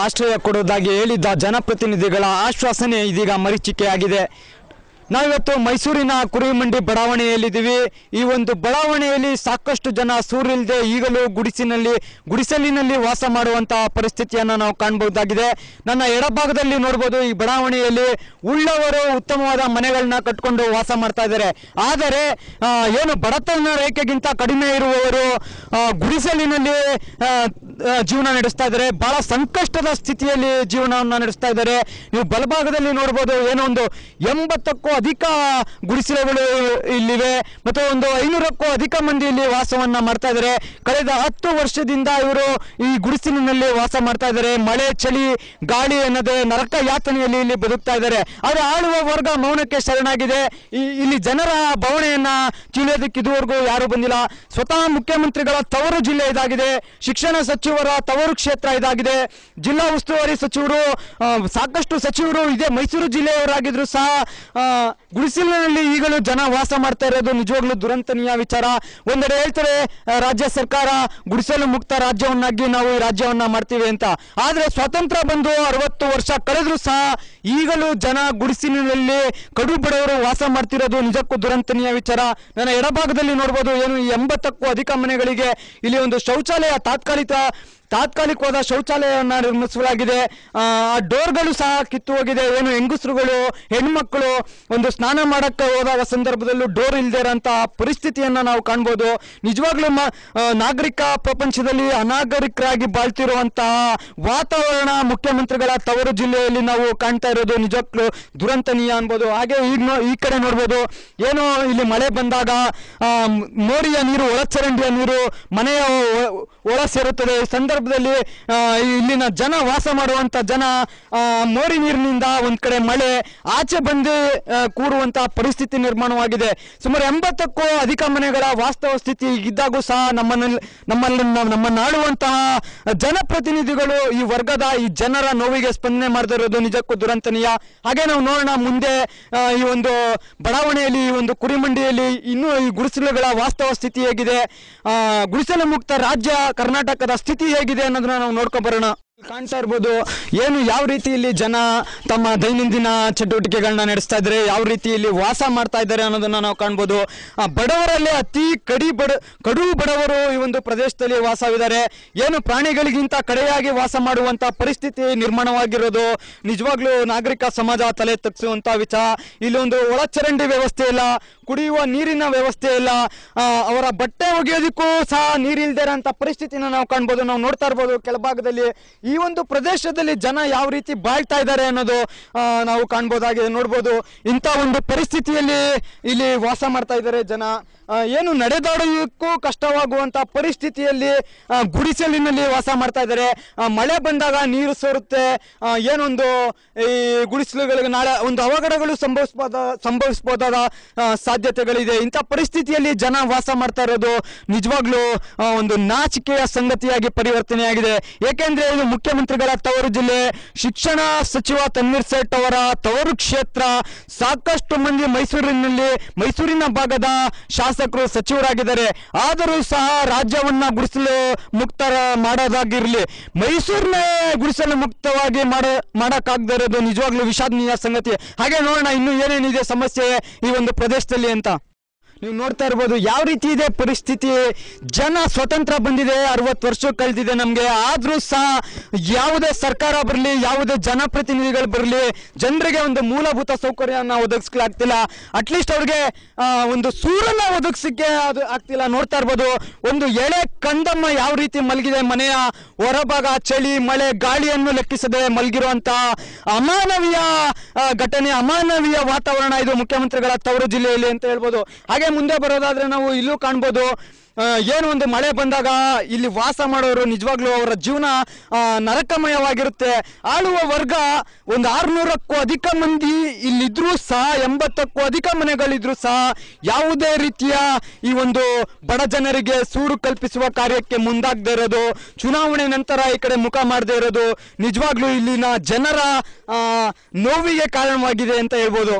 ಆಶ್ರಯ ಕೊಡುವುದಾಗಿ ಹೇಳಿದ್ದ ಜನಪ್ರತಿನಿಧಿಗಳ ಆಶ್ವಾಸನೆ ಇದೀಗ ಮರೀಚಿಕೆಯಾಗಿದೆ ನಾವಿವತ್ತು ಮೈಸೂರಿನ ಕುರಿಮಂಡಿ ಬಡಾವಣೆಯಲ್ಲಿದ್ದೀವಿ ಈ ಒಂದು ಬಡಾವಣೆಯಲ್ಲಿ ಸಾಕಷ್ಟು ಜನ ಸೂರಿಲ್ಲದೆ ಈಗಲೂ ಗುಡಿಸಿನಲ್ಲಿ ಗುಡಿಸಲಿನಲ್ಲಿ ವಾಸ ಮಾಡುವಂತಹ ಪರಿಸ್ಥಿತಿಯನ್ನು ನಾವು ಕಾಣಬಹುದಾಗಿದೆ ನನ್ನ ಎಡಭಾಗದಲ್ಲಿ ನೋಡ್ಬೋದು ಈ ಬಡಾವಣೆಯಲ್ಲಿ ಉಳ್ಳವರು ಉತ್ತಮವಾದ ಮನೆಗಳನ್ನ ಕಟ್ಕೊಂಡು ವಾಸ ಮಾಡ್ತಾ ಇದ್ದಾರೆ ಆದರೆ ಆ, ಏನು ಬಡತನ ರೇಖೆಗಿಂತ ಕಡಿಮೆ ಇರುವವರು ಆ, ಗುಡಿಸಲಿನಲ್ಲಿ ಆ, ಆ, ಜೀವನ ನಡೆಸ್ತಾ ಇದ್ದಾರೆ ಬಹಳ ಸಂಕಷ್ಟದ ಸ್ಥಿತಿಯಲ್ಲಿ ಜೀವನವನ್ನು ನಡೆಸ್ತಾ ಇದ್ದಾರೆ ನೀವು ಬಲಭಾಗದಲ್ಲಿ ನೋಡ್ಬೋದು ಏನೋ ಒಂದು ಎಂಬತ್ತಕ್ಕೂ ಅಧಿಕ ಗುಡಿಸಲುಗಳು ಇಲ್ಲಿವೆ ಮತ್ತು ಒಂದು ಐನೂರಕ್ಕೂ ಅಧಿಕ ಮಂದಿ ಇಲ್ಲಿ ವಾಸವನ್ನ ಮಾಡ್ತಾ ಇದ್ದಾರೆ ಕಳೆದ ಹತ್ತು ವರ್ಷದಿಂದ ಇವರು ಈ ಗುಡಿಸಲಿನಲ್ಲಿ ವಾಸ ಮಾಡ್ತಾ ಇದ್ದಾರೆ ಮಳೆ ಚಳಿ ಗಾಳಿ ಅನ್ನೋದೇ ನರಕ ಯಾತನೆಯಲ್ಲಿ ಇಲ್ಲಿ ಬದುಕ್ತಾ ಇದ್ದಾರೆ ಆದರೆ ಆಳುವ ವರ್ಗ ಮೌನಕ್ಕೆ ಶರಣಾಗಿದೆ ಈ ಇಲ್ಲಿ ಜನರ ಭಾವನೆಯನ್ನ ತಿಳಿಯೋದಕ್ಕೆ ಇದುವರೆಗೂ ಯಾರು ಬಂದಿಲ್ಲ ಸ್ವತಃ ಮುಖ್ಯಮಂತ್ರಿಗಳ ತವರು ಜಿಲ್ಲೆ ಇದಾಗಿದೆ ಶಿಕ್ಷಣ ಸಚಿವರ ತವರು ಕ್ಷೇತ್ರ ಇದಾಗಿದೆ ಜಿಲ್ಲಾ ಉಸ್ತುವಾರಿ ಸಚಿವರು ಆ, ಸಾಕಷ್ಟು ಸಚಿವರು ಇದೇ ಮೈಸೂರು ಜಿಲ್ಲೆಯವರಾಗಿದ್ರು ಸಹ ಆ, ಗುಡಿಸಲಿನಲ್ಲಿ ಈಗಲೂ ಜನ ವಾಸ ಮಾಡ್ತಾ ಇರೋದು ನಿಜವಾಗ್ಲೂ ದುರಂತನೀಯ ವಿಚಾರ ಒಂದೆಡೆ ಹೇಳ್ತಾರೆ ಆ, ರಾಜ್ಯ ಸರ್ಕಾರ ಗುಡಿಸಲು ಮುಕ್ತ ರಾಜ್ಯವನ್ನಾಗಿ ನಾವು ಈ ರಾಜ್ಯವನ್ನ ಮಾಡ್ತೀವಿ ಅಂತ ಆದ್ರೆ ಸ್ವಾತಂತ್ರ್ಯ ಬಂದು ಅರವತ್ತು ವರ್ಷ ಕಳೆದ್ರು ಸಹ ಈಗಲೂ ಜನ ಗುಡಿಸಿಲಿನಲ್ಲಿ ಕಡು ಬಡವರು ವಾಸ ಮಾಡ್ತಿರೋದು ನಿಜಕ್ಕೂ ದುರಂತನೀಯ ವಿಚಾರ ನನ್ನ ಎಡಭಾಗದಲ್ಲಿ ನೋಡ್ಬೋದು ಏನು ಈ ಎಂಬತ್ತಕ್ಕೂ ಅಧಿಕ ಮನೆಗಳಿಗೆ ಇಲ್ಲಿ ಒಂದು ಶೌಚಾಲಯ ತಾತ್ಕಾಲಿಕ ತಾತ್ಕಾಲಿಕವಾದ ಶೌಚಾಲಯವನ್ನು ನಿರ್ಮಿಸಲಾಗಿದೆ ಆ ಆ ಡೋರ್ಗಳು ಸಹ ಕಿತ್ತು ಹೋಗಿದೆ ಏನು ಹೆಂಗಸರುಗಳು ಹೆಣ್ಮಕ್ಳು ಒಂದು ಸ್ನಾನ ಮಾಡಕ್ಕೆ ಹೋದಾಗ ಸಂದರ್ಭದಲ್ಲೂ ಡೋರ್ ಇಲ್ಲದೆ ಇರೋಂಥ ಪರಿಸ್ಥಿತಿಯನ್ನು ನಾವು ಕಾಣ್ಬೋದು ನಿಜವಾಗ್ಲೂ ಮ- ಆ, ನಾಗರಿಕ ಪ್ರಪಂಚದಲ್ಲಿ ಅನಾಗರಿಕರಾಗಿ ಬಾಳ್ತಿರುವಂತಹ ವಾತಾವರಣ ಮುಖ್ಯಮಂತ್ರಿಗಳ ತವರು ಜಿಲ್ಲೆಯಲ್ಲಿ ನಾವು ಕಾಣ್ತಾ ಇರೋದು ನಿಜಕ್ಕೂ ದುರಂತನೀಯ ಅನ್ಬೋದು ಹಾಗೆ ಈಗ ನೋ- ಈ ಕಡೆ ನೋಡ್ಬೋದು ಏನು ಇಲ್ಲಿ ಮಳೆ ಬಂದಾಗ ಆ, ಮ್- ಮೋರಿಯ ನೀರು ಒಳಚರಂಡಿಯ ನೀರು ಮನೆಯ ಒ- ಒಳ ಸೇರುತ್ತದೆ ಈ ಸಂದರ್ಭದಲ್ಲಿ ಆ, ಇಲ್ಲಿನ ಜನ ವಾಸ ಮಾಡುವಂತ ಜನ ಆ, ಮೋರಿ ನೀರಿನಿಂದ ಒಂದ್ ಕಡೆ ಮಳೆ ಆಚೆ ಬಂದು ಆ, ಕೂರುವಂತಹ ಪರಿಸ್ಥಿತಿ ನಿರ್ಮಾಣವಾಗಿದೆ ಸುಮಾರು ಎಂಬತ್ತಕ್ಕೂ ಅಧಿಕ ಮನೆಗಳ ವಾಸ್ತವ ಸ್ಥಿತಿ ಇದ್ದಾಗೂ ಸಹ ನಮ್ಮನಲ್ಲಿ ನಮ್ಮಲ್ಲಿ ನಮ್ಮ- ನಮ್ಮನ್ನ ಆಳುವಂತಹ ಜನಪ್ರತಿನಿಧಿಗಳು ಈ ವರ್ಗದ ಈ ಜನರ ನೋವಿಗೆ ಸ್ಪಂದನೆ ಮಾಡದಿರೋದು ನಿಜಕ್ಕೂ ದುರಂತನೀಯ ಹಾಗೆ ನಾವು ನೋಡೋಣ ಮುಂದೆ ಆ, ಈ ಒಂದು ಬಡಾವಣೆಯಲ್ಲಿ ಈ ಒಂದು ಕುರಿಮಂಡಿಯಲ್ಲಿ ಇನ್ನೂ ಈ ಗುಡಿಸಲುಗಳ ವಾಸ್ತವ ಸ್ಥಿತಿ ಹೇಗಿದೆ ಆ, ಗುಡಿಸಲು ಮುಕ್ತ ರಾಜ್ಯ ಕರ್ನಾಟಕದ ಸ್ಥಿತಿ ಹೇಗಿದೆ ಅನ್ನೋದನ್ನ ನಾವು ನೋಡ್ಕೊ ಬರೋಣ ಕಾಣ್ತಾ ಇರ್ಬೋದು ಏನು ಯಾವ ರೀತಿಯಲ್ಲಿ ಜನ ತಮ್ಮ ದೈನಂದಿನ ಚಟುವಟಿಕೆಗಳನ್ನ ನಡೆಸ್ತಾ ಇದ್ದಾರೆ ಯಾವ ರೀತಿಯಲ್ಲಿ ವಾಸ ಮಾಡ್ತಾ ಇದ್ದಾರೆ ಅನ್ನೋದನ್ನ ನಾವು ಕಾಣ್ಬೋದು ಆ, ಬಡವರಲ್ಲಿ ಅತಿ ಕಡಿ ಬಡ ಕಡು ಬಡವರು ಈ ಒಂದು ಪ್ರದೇಶದಲ್ಲಿ ವಾಸವಿದ್ದಾರೆ ಏನು ಪ್ರಾಣಿಗಳಿಗಿಂತ ಕಡೆಯಾಗಿ ವಾಸ ಮಾಡುವಂತ ಪರಿಸ್ಥಿತಿ ನಿರ್ಮಾಣವಾಗಿರೋದು ನಿಜವಾಗ್ಲೂ ನಾಗರಿಕ ಸಮಾಜ ತಲೆ ತಗ್ಸುವಂತ ವಿಚಾರ ಇಲ್ಲಿ ಒಂದು ಒಳಚರಂಡಿ ವ್ಯವಸ್ಥೆ ಇಲ್ಲ ಕುಡಿಯುವ ನೀರಿನ ವ್ಯವಸ್ಥೆ ಇಲ್ಲ ಆ, ಅವರ ಬಟ್ಟೆ ಒಗೆಯೋದಕ್ಕೂ ಸಹ ನೀರಿಲ್ದೇ ಇರೋಂಥ ಪರಿಸ್ಥಿತಿನ ನಾವು ಕಾಣ್ಬೋದು ನಾವು ನೋಡ್ತಾ ಇರ್ಬೋದು ಕೆಳಭಾಗದಲ್ಲಿ ಈ ಒಂದು ಪ್ರದೇಶದಲ್ಲಿ ಜನ ಯಾವ ರೀತಿ ಬಾಳ್ತಾ ಇದ್ದಾರೆ ಅನ್ನೋದು ಆ, ನಾವು ಕಾಣ್ಬೋದಾಗಿದೆ ನೋಡ್ಬೋದು ಇಂಥ ಒಂದು ಪರಿಸ್ಥಿತಿಯಲ್ಲಿ ಇಲ್ಲಿ ವಾಸ ಮಾಡ್ತಾ ಇದ್ದಾರೆ ಜನ ಆ, ಏನು ನಡೆದಾಡೋದಕ್ಕೂ ಕಷ್ಟವಾಗುವಂತ ಪರಿಸ್ಥಿತಿಯಲ್ಲಿ ಆ, ಗುಡಿಸಲಿನಲ್ಲಿ ವಾಸ ಮಾಡ್ತಾ ಇದ್ದಾರೆ ಆ, ಮಳೆ ಬಂದಾಗ ನೀರು ಸೋರುತ್ತೆ ಆ, ಏನೊಂದು ಈ ಗುಡಿಸಲುಗಳಿಗೆ ನಾಳೆ ಒಂದು ಅವಘಡಗಳು ಸಂಭವಿಸಬಹುದ ಸಂಭವಿಸಬಹುದಾದ ಆ, ಸಾಧ್ಯತೆಗಳಿದೆ ಇಂಥ ಪರಿಸ್ಥಿತಿಯಲ್ಲಿ ಜನ ವಾಸ ಮಾಡ್ತಾ ಇರೋದು ನಿಜವಾಗ್ಲೂ ಆ, ಒಂದು ನಾಚಿಕೆಯ ಸಂಗತಿಯಾಗಿ ಪರಿವರ್ತನೆಯಾಗಿದೆ ಏಕೆಂದ್ರೆ ಇದು ಮುಖ್ಯಮಂತ್ರಿಗಳ ತವರು ಜಿಲ್ಲೆ ಶಿಕ್ಷಣ ಸಚಿವ ತನ್ವೀರ್ ಸೇಠ್ ಅವರ ತವರು ಕ್ಷೇತ್ರ ಸಾಕಷ್ಟು ಮಂದಿ ಮೈಸೂರಿನಲ್ಲಿ ಮೈಸೂರಿನ ಭಾಗದ ಶಾಸಕರು ಸಚಿವರಾಗಿದ್ದಾರೆ ಆದರೂ ಸಹ ರಾಜ್ಯವನ್ನ ಗುಡಿಸಲು ಮುಕ್ತ ಮಾಡೋದಾಗಿರ್ಲಿ ಮೈಸೂರಿನ ಗುಡಿಸಲು ಮುಕ್ತವಾಗಿ ಮಾಡ ಮಾಡಕ್ಕಾಗದೇ ಇರೋದು ನಿಜವಾಗ್ಲೂ ವಿಷಾದನೀಯ ಸಂಗತಿ ಹಾಗೆ ನೋಡೋಣ ಇನ್ನು ಏನೇನಿದೆ ಸಮಸ್ಯೆ ಈ ಒಂದು ಪ್ರದೇಶದಲ್ಲಿ ಅಂತ ನೀವು ನೋಡ್ತಾ ಇರ್ಬೋದು ಯಾವ ರೀತಿ ಇದೆ ಪರಿಸ್ಥಿತಿ ಜನ ಸ್ವತಂತ್ರ ಬಂದಿದೆ ಅರವತ್ತು ವರ್ಷ ಕಳೆದಿದೆ ನಮಗೆ ಆದರೂ ಸಹ ಯಾವುದೇ ಸರ್ಕಾರ ಬರಲಿ ಯಾವುದೇ ಜನಪ್ರತಿನಿಧಿಗಳು ಬರಲಿ ಜನರಿಗೆ ಒಂದು ಮೂಲಭೂತ ಸೌಕರ್ಯನ ಒದಗಿಸ್ಲಾಗ್ತಿಲ್ಲ ಅಟ್ಲೀಸ್ಟ್ ಅವ್ರಿಗೆ ಆ, ಒಂದು ಸೂರನ್ನ ಒದಗಿಸಕ್ಕೆ ಅದು ಆಗ್ತಿಲ್ಲ ನೋಡ್ತಾ ಇರ್ಬೋದು ಒಂದು ಎಳೆ ಕಂದಮ್ಮ ಯಾವ ರೀತಿ ಮಲಗಿದೆ ಮನೆಯ ಹೊರಭಾಗ ಚಳಿ ಮಳೆ ಗಾಳಿಯನ್ನು ಲೆಕ್ಕಿಸದೆ ಮಲಗಿರುವಂತ ಅಮಾನವೀಯ ಆ, ಘಟನೆ ಅಮಾನವೀಯ ವಾತಾವರಣ ಇದು ಮುಖ್ಯಮಂತ್ರಿಗಳ ತವರು ಜಿಲ್ಲೆಯಲ್ಲಿ ಅಂತ ಹೇಳ್ಬೋದು ಹಾಗೆ ಮುಂದೆ ಬರೋದಾದ್ರೆ ನಾವು ಇಲ್ಲೂ ಕಾಣ್ಬೋದು ಆ, ಏನು ಒಂದು ಮಳೆ ಬಂದಾಗ ಇಲ್ಲಿ ವಾಸ ಮಾಡೋರು ನಿಜವಾಗ್ಲೂ ಅವರ ಜೀವನ ಆ, ನರಕಮಯವಾಗಿರುತ್ತೆ ಆಳುವ ವರ್ಗ ಒಂದು ಆರ್ನೂರಕ್ಕೂ ಅಧಿಕ ಮಂದಿ ಇಲ್ಲಿದ್ರೂ ಸಹ ಎಂಬತ್ತಕ್ಕೂ ಅಧಿಕ ಮನೆಗಳಿದ್ರೂ ಸಹ ಯಾವುದೇ ರೀತಿಯ ಈ ಒಂದು ಬಡ ಜನರಿಗೆ ಸೂರು ಕಲ್ಪಿಸುವ ಕಾರ್ಯಕ್ಕೆ ಮುಂದಾಗದೇ ಇರೋದು ಚುನಾವಣೆ ನಂತರ ಈ ಕಡೆ ಮುಖ ಮಾಡದೇ ಇರೋದು ನಿಜವಾಗ್ಲೂ ಇಲ್ಲಿನ ಜನರ ಆ, ನೋವಿಗೆ ಕಾರಣವಾಗಿದೆ ಅಂತ ಹೇಳ್ಬೋದು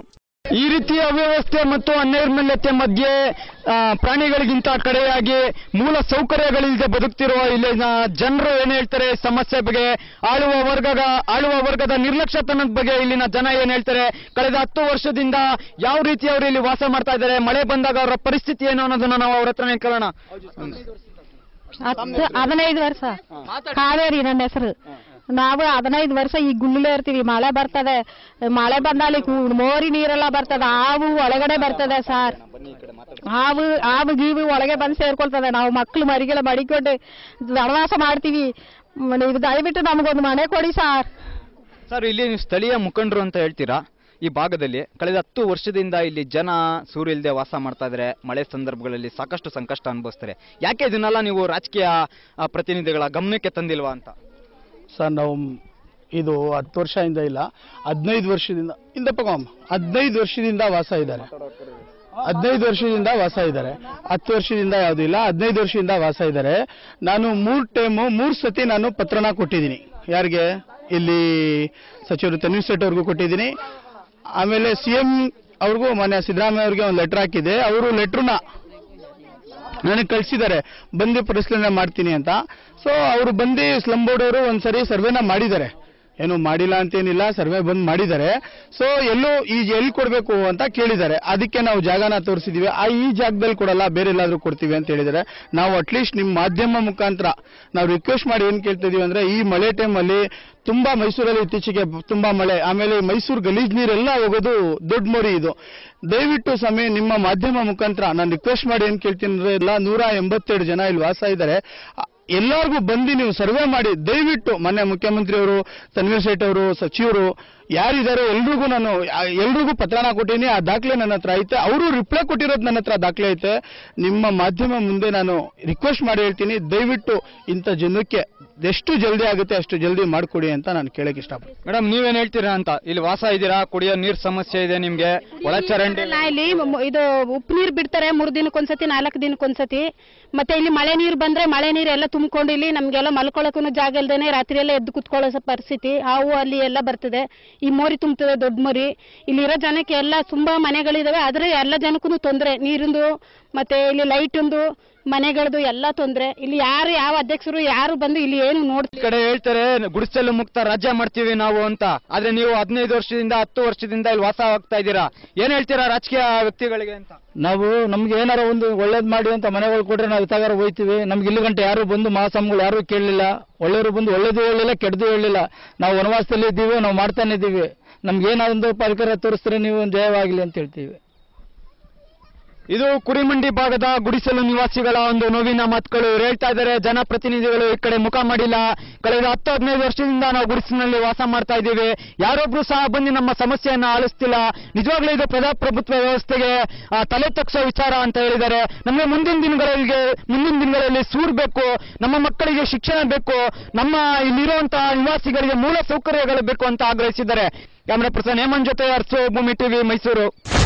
ಈ ರೀತಿಯ ಅವ್ಯವಸ್ಥೆ ಮತ್ತು ಅನೈರ್ಮಲ್ಯತೆ ಮಧ್ಯೆ ಆ, ಪ್ರಾಣಿಗಳಿಗಿಂತ ಕಡೆಯಾಗಿ ಮೂಲ ಸೌಕರ್ಯಗಳಿಲ್ಲದೆ ಬದುಕ್ತಿರುವ ಇಲ್ಲಿನ ಜನರು ಏನ್ ಹೇಳ್ತಾರೆ ಸಮಸ್ಯೆ ಬಗ್ಗೆ ಆಳುವ ವರ್ಗದ ಆಳುವ ವರ್ಗದ ನಿರ್ಲಕ್ಷ್ಯತನದ ಬಗ್ಗೆ ಇಲ್ಲಿನ ಜನ ಏನ್ ಹೇಳ್ತಾರೆ ಕಳೆದ ಹತ್ತು ವರ್ಷದಿಂದ ಯಾವ ರೀತಿ ಅವರು ಇಲ್ಲಿ ವಾಸ ಮಾಡ್ತಾ ಇದ್ದಾರೆ ಮಳೆ ಬಂದಾಗ ಅವರ ಪರಿಸ್ಥಿತಿ ಏನು ಅನ್ನೋದನ್ನ ನಾವು ಅವ್ರ ಹತ್ರನೇ ಕೇಳೋಣ ಹತ್ತು ಹದಿನೈದು ವರ್ಷ ಕಾವೇರಿ ನನ್ನ ಹೆಸರು ನಾವು ಹದಿನೈದು ವರ್ಷ ಈ ಗುಳ್ಳಿಲೇ ಇರ್ತೀವಿ ಮಳೆ ಬರ್ತದೆ ಮಳೆ ಬಂದಲ್ಲಿ ಕು- ಮೋರಿ ನೀರೆಲ್ಲ ಬರ್ತದೆ ಹಾವು ಒಳಗಡೆ ಬರ್ತದೆ ಸರ್ ಹಾವು ಹಾವು ಗೀವು ಒಳಗೆ ಬಂದು ಸೇರ್ಕೊಳ್ತದೆ ನಾವು ಮಕ್ಳು ಮರಿಗೆಲ್ಲ ಮಡಿಕೊಂಡು ವನವಾಸ ಮಾಡ್ತೀವಿ ಮ್, ಇದು ದಯವಿಟ್ಟು ನಮಗೊಂದು ಮನೆ ಕೊಡಿ ಸರ್ ಸರ್ ಇಲ್ಲಿ ನೀವು ಸ್ಥಳೀಯ ಮುಖಂಡರು ಅಂತ ಹೇಳ್ತೀರಾ ಈ ಭಾಗದಲ್ಲಿ ಕಳೆದ ಹತ್ತು ವರ್ಷದಿಂದ ಇಲ್ಲಿ ಜನ ಸೂರ್ಯ ಇಲ್ಲದೆ ವಾಸ ಮಾಡ್ತಾ ಇದ್ದಾರೆ ಮಳೆ ಸಂದರ್ಭಗಳಲ್ಲಿ ಸಾಕಷ್ಟು ಸಂಕಷ್ಟ ಅನುಭವಿಸ್ತಾರೆ ಯಾಕೆ ಇದನ್ನೆಲ್ಲ ನೀವು ರಾಜಕೀಯ ಆ, ಪ್ರತಿನಿಧಿಗಳ ಗಮನಕ್ಕೆ ತಂದಿಲ್ವಾ ಅಂತ ಸರ್ ನಾವು ಇದು ಹತ್ತು ವರ್ಷದಿಂದ ಇಲ್ಲ ಹದಿನೈದು ವರ್ಷದಿಂದ ಇಂದಪ್ಪ ಮಾಮ ಹದಿನೈದು ವರ್ಷದಿಂದ ವಾಸ ಇದ್ದಾರೆ ಹದಿನೈದು ವರ್ಷದಿಂದ ವಾಸ ಇದ್ದಾರೆ ಹತ್ತು ವರ್ಷದಿಂದ ಯಾವುದೂ ಇಲ್ಲ ಹದಿನೈದು ವರ್ಷದಿಂದ ವಾಸ ಇದ್ದಾರೆ ನಾನು ಮೂರು ಟೈಮು ಮೂರು ಸತಿ ನಾನು ಪತ್ರನ ಕೊಟ್ಟಿದ್ದೀನಿ ಯಾರಿಗೆ ಇಲ್ಲಿ ಸಚಿವರು ತನ್ವೀರ್ ಸೇಠ್ ಅವ್ರಿಗೂ ಕೊಟ್ಟಿದ್ದೀನಿ ಆಮೇಲೆ ಸಿ ಎಂ ಅವ್ರಿಗೂ ಮೊನ್ನೆ ಸಿದ್ದರಾಮಯ್ಯ ಅವ್ರಿಗೆ ಒಂದು ಲೆಟರ್ ಹಾಕಿದೆ ಅವರು ಲೆಟ್ರನ್ನ ನನಗೆ ಕಳಿಸಿದ್ದಾರೆ ಬಂದು ಪರಿಶೀಲನೆ ಮಾಡ್ತೀನಿ ಅಂತ ಸೊ ಅವರು ಬಂದು ಸ್ಲಮ್ ಬೋರ್ಡ್ ಅವರು ಒಂದ್ಸರಿ ಸರ್ವೆನ ಮಾಡಿದ್ದಾರೆ ಏನು ಮಾಡಿಲ್ಲ ಅಂತೇನಿಲ್ಲ ಸರ್ವೆ ಬಂದ್ ಮಾಡಿದ್ದಾರೆ ಸೊ ಎಲ್ಲೂ ಈ ಎಲ್ಲಿ ಕೊಡಬೇಕು ಅಂತ ಕೇಳಿದ್ದಾರೆ ಅದಕ್ಕೆ ನಾವು ಜಾಗನ ತೋರಿಸಿದೀವಿ ಆ ಈ ಜಾಗದಲ್ಲಿ ಕೊಡಲ್ಲ ಬೇರೆ ಎಲ್ಲಾದ್ರೂ ಕೊಡ್ತೀವಿ ಅಂತ ಹೇಳಿದ್ದಾರೆ ನಾವು ಅಟ್ಲೀಸ್ಟ್ ನಿಮ್ಮ ಮಾಧ್ಯಮ ಮುಖಾಂತರ ನಾವು ರಿಕ್ವೆಸ್ಟ್ ಮಾಡಿ ಏನು ಕೇಳ್ತಿದೀವಿ ಅಂದ್ರೆ ಈ ಮಳೆ ಟೈಮಲ್ಲಿ ತುಂಬಾ ಮೈಸೂರಲ್ಲಿ ಇತ್ತೀಚೆಗೆ ತುಂಬಾ ಮಳೆ ಆಮೇಲೆ ಮೈಸೂರು ಗಲೀಜ್ ನೀರೆಲ್ಲ ಹೋಗೋದು ದೊಡ್ಡ ಮೊರಿ ಇದು ದಯವಿಟ್ಟು ಸಮಯ ನಿಮ್ಮ ಮಾಧ್ಯಮ ಮುಖಾಂತರ ನಾನು ರಿಕ್ವೆಸ್ಟ್ ಮಾಡಿ ಏನು ಕೇಳ್ತೀನಿ ಅಂದ್ರೆ ಎಲ್ಲ ನೂರ ಎಂಬತ್ತೆರಡು ಜನ ಇಲ್ಲಿ ವಾಸ ಇದ್ದಾರೆ ಅ- ಎಲ್ಲರಿಗೂ ಬಂದು ನೀವು ಸರ್ವೆ ಮಾಡಿ ದಯವಿಟ್ಟು ಮೊನ್ನೆ ಮುಖ್ಯಮಂತ್ರಿ ಅವರು ತನ್ವೀರ್ ಸೇಠ್ ಅವರು ಸಚಿವರು ಯಾರಿದ್ದಾರೆ ಎಲ್ರಿಗೂ ನಾನು ಆ- ಎಲ್ರಿಗೂ ಪತ್ರನ ಕೊಟ್ಟಿನಿ ಆ ದಾಖಲೆ ನನ್ನ ಹತ್ರ ಐತೆ ಅವರು ರಿಪ್ಲೈ ಕೊಟ್ಟಿರೋದು ನನ್ನ ಹತ್ರ ದಾಖಲೆ ಐತೆ ನಿಮ್ಮ ಮಾಧ್ಯಮ ಮುಂದೆ ನಾನು ರಿಕ್ವೆಸ್ಟ್ ಮಾಡಿ ಹೇಳ್ತೀನಿ ದಯವಿಟ್ಟು ಇಂಥ ಜನಕ್ಕೆ ಎಷ್ಟು ಜಲ್ದಿ ಆಗುತ್ತೆ ಅಷ್ಟು ಜಲ್ದಿ ಮಾಡಿಕೊಡಿ ಅಂತ ನಾನು ಕೇಳಕ್ಕೆ ಇಷ್ಟಪಡ್ತೀನಿ ಮೇಡಮ್ ನೀವೇನ್ ಹೇಳ್ತೀರಾ ಅಂತ ಇಲ್ಲಿ ವಾಸ ಇದ್ದೀರಾ ಕುಡಿಯೋ ನೀರ್ ಸಮಸ್ಯೆ ಇದೆ ನಿಮ್ಗೆ ಒಳಚರಂಡಿ ಇಲ್ಲ, ಇಲ್ಲಿ ಮ- ಇದು ಉಪ್ಪು ನೀರು ಬಿಡ್ತಾರೆ ಮೂರು ದಿನಕ್ಕೊಂದ್ಸತಿ ನಾಲ್ಕು ದಿನಕ್ಕೊಂದ್ಸತಿ ಮತ್ತೆ ಇಲ್ಲಿ ಮಳೆ ನೀರು ಬಂದ್ರೆ ಮಳೆ ನೀರು ಎಲ್ಲ ತುಂಬಿಕೊಂಡು ಇಲ್ಲಿ ನಮ್ಗೆಲ್ಲ ಮಲ್ಕೊಳಕ್ಕೂ ಜಾಗ ಇಲ್ದೇನೆ ರಾತ್ರಿ ಎಲ್ಲ ಎದ್ದು ಕುತ್ಕೊಳ್ಳೋ ಸ ಪರಿಸ್ಥಿತಿ ಹಾವು ಅಲ್ಲಿ ಎಲ್ಲ ಬರ್ತದೆ ಈ ಮೋರಿ ತುಂಬ್ತದೆ ದೊಡ್ಡ ಮೋರಿ ಇಲ್ಲಿರೋ ಜನಕ್ಕೆ ಎಲ್ಲ ತುಂಬಾ ಮನೆಗಳಿದಾವೆ ಆದ್ರೆ ಎಲ್ಲ ಜನಕ್ಕೂ ತೊಂದರೆ ನೀರಿಂದು ಮತ್ತೆ ಇಲ್ಲಿ ಲೈಟಿಂದು ಮನೆಗಳದು ಎಲ್ಲ ತೊಂದರೆ ಇಲ್ಲಿ ಯಾರು ಯಾವ ಅಧ್ಯಕ್ಷರು ಯಾರು ಬಂದು ಇಲ್ಲಿ ಏನು ನೋಡ್ ಈ ಕಡೆ ಹೇಳ್ತಾರೆ ಗುಡಿಸಲು ಮುಕ್ತ ರಾಜ್ಯ ಮಾಡ್ತೀವಿ ನಾವು ಅಂತ ಆದ್ರೆ ನೀವು ಹದಿನೈದು ವರ್ಷದಿಂದ ಹತ್ತು ವರ್ಷದಿಂದ ಇಲ್ಲಿ ವಾಸ ಆಗ್ತಾ ಇದ್ದೀರಾ ಏನ್ ಹೇಳ್ತೀರಾ ರಾಜಕೀಯ ವ್ಯಕ್ತಿಗಳಿಗೆ ಅಂತ ನಾವು ನಮ್ಗೆ ಏನಾರ ಒಂದು ಒಳ್ಳೇದ್ ಮಾಡಿ ಅಂತ ಮನೆಗಳು ಕೊಟ್ರೆ ನಾವು ಇತ್ತಾಗಾರ ಹೋಯ್ತೀವಿ ನಮ್ಗೆ ಇಲ್ಲಿ ಗಂಟೆ ಯಾರು ಬಂದು ಮಹಾಸ್ವಾಮಿಗಳು ಯಾರು ಕೇಳಲಿಲ್ಲ ಒಳ್ಳೆಯವರು ಬಂದು ಒಳ್ಳೇದು ಹೇಳಿಲ್ಲ ಕೆಡ್ದು ಹೇಳಿಲ್ಲ ನಾವು ವನವಾಸದಲ್ಲಿ ಇದ್ದೀವಿ ನಾವು ಮಾಡ್ತಾನೆ ಇದ್ದೀವಿ ನಮ್ಗೆ ಏನಾದೊಂದು ಪರಿಕರ ತೋರಿಸ್ತಾರೆ ನೀವು ಒಂದು ಜಯವಾಗಲಿ ಅಂತ ಹೇಳ್ತೀವಿ ಇದು ಕುರಿಮಂಡಿ ಭಾಗದ ಗುಡಿಸಲು ನಿವಾಸಿಗಳ ಒಂದು ನೋವಿನ ಮಾತುಗಳು ಇವ್ರು ಹೇಳ್ತಾ ಇದ್ದಾರೆ ಜನಪ್ರತಿನಿಧಿಗಳು ಈ ಕಡೆ ಮುಖ ಮಾಡಿಲ್ಲ ಕಳೆದ ಹತ್ತು ಹದಿನೈದು ವರ್ಷದಿಂದ ನಾವು ಗುಡಿಸಿನಲ್ಲಿ ವಾಸ ಮಾಡ್ತಾ ಇದ್ದೀವಿ ಯಾರೊಬ್ರು ಸಹ ಬಂದು ನಮ್ಮ ಸಮಸ್ಯೆಯನ್ನ ಆಲಿಸ್ತಿಲ್ಲ ನಿಜವಾಗ್ಲೂ ಇದು ಪ್ರಜಾಪ್ರಭುತ್ವ ವ್ಯವಸ್ಥೆಗೆ ಆ, ತಲೆ ತಗ್ಸೋ ವಿಚಾರ ಅಂತ ಹೇಳಿದ್ದಾರೆ ನಮಗೆ ಮುಂದಿನ ದಿನಗಳಿಗೆ ಮುಂದಿನ ದಿನಗಳಲ್ಲಿ ಸೂರ್ಬೇಕು ನಮ್ಮ ಮಕ್ಕಳಿಗೆ ಶಿಕ್ಷಣ ಬೇಕು ನಮ್ಮ ಇಲ್ಲಿರುವಂತಹ ನಿವಾಸಿಗಳಿಗೆ ಮೂಲ ಸೌಕರ್ಯಗಳು ಬೇಕು ಅಂತ ಆಗ್ರಹಿಸಿದ್ದಾರೆ ಕ್ಯಾಮ್ರಾ ಪರ್ಸನ್ ಹೇಮಂತ್ ಜೊತೆ ಅರ್ಸು ಭೂಮಿ ಟಿವಿ ಮೈಸೂರು